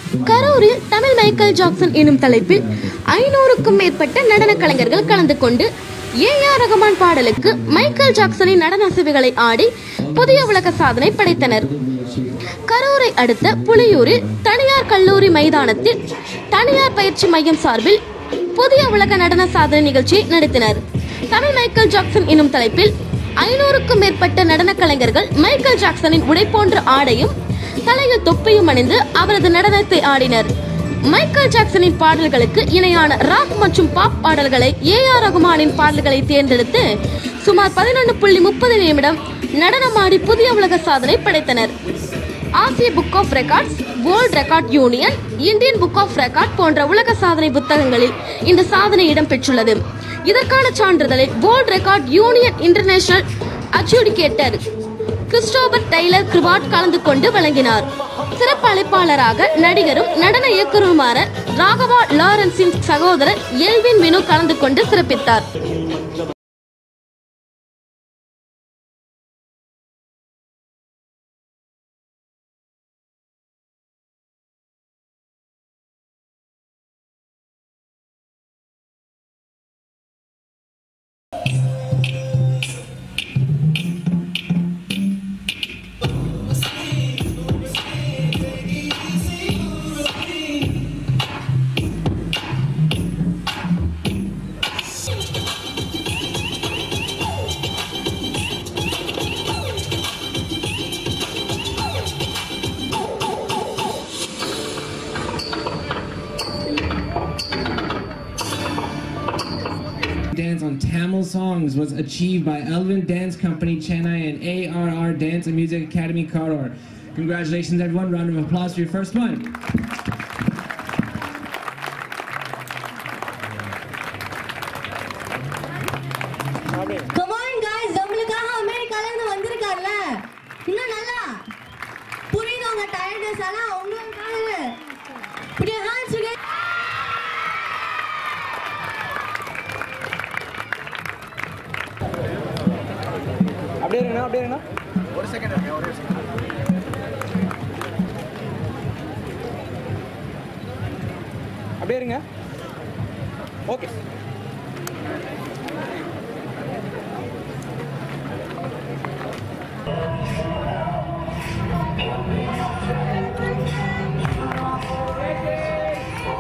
கரூரில் Tamil Michael Jackson எனும் தலைப்பில் ஐநூறுக்கும் மேற்பட்ட நடன கலைஞர்கள் கலந்து கொண்டு ஏ ஆர் ரஹ்மான் பாடலுக்கு மைக்கேல் ஜாக்சனின் நடன அசைவுகளை ஆடி புதிய உலக சாதனை படைத்தனர் கரூரை அடுத்த புலியூரில் தனியார் கல்லூரி மைதானத்தில் தனியார் பயிற்சி மையம் சார்பில் புதிய உலக நடன சாதனை நிகழ்ச்சியை நடத்தினர் தமிழ் மைக்கேல் ஜாக்சன் எனும் தலைப்பில் ஐநூறுக்கும் மேற்பட்ட நடன கலைஞர்கள் மைக்கேல் ஜாக்சனின் உடை போன்ற ஆடையும் தலையில் தொப்பியும் அணிந்து அவரது நடனத்தை ஆடினர் மைக்கேல் ஜாக்சனின் பாடல்களுக்கு இணையான ராக் மற்றும் பாப் பாடல்களை ஏ ஆர் ரகுமானின் பாடல்களை தேர்ந்தெடுத்து சுமார் பதினொன்று புள்ளி முப்பது நிமிடம் நடனமாடி புதிய உலக சாதனை படைத்தனர் ஆசிய book of records world record union Indian book of record போன்ற உலக சாதனை புத்தகங்களில் இந்த சாதனை இடம்பெற்றுள்ளது இதற்கான சான்றிதழை world record union international adjudicator Christopher Taylor கிரிவாட் கலந்து கொண்டு வழங்கினார் சிறப்பு அழைப்பாளராக நடிகரும் நடன இயக்குநருமான ராகவா லாரன்ஸின் சகோதரர் எல்வின் வினு கலந்து கொண்டு சிறப்பித்தார் Dance on Tamil songs was achieved by Elvin Dance Company Chennai and ARR Dance and Music Academy Karor. Congratulations, everyone. Round of applause for your first one. Come on guys நம்மளுக்காக அமெரிக்கால இருந்து வந்திருக்கார்ல இன்னும் நல்லா புரியுது உங்க டயர்ட்னஸ் ஆனா உங்களுக்காக இப்படி ஹேண்ட்ஸ் அப்படியே இருங்கண்ணா அப்படியே இருங்கண்ணா அப்படியே இருங்க ஓகே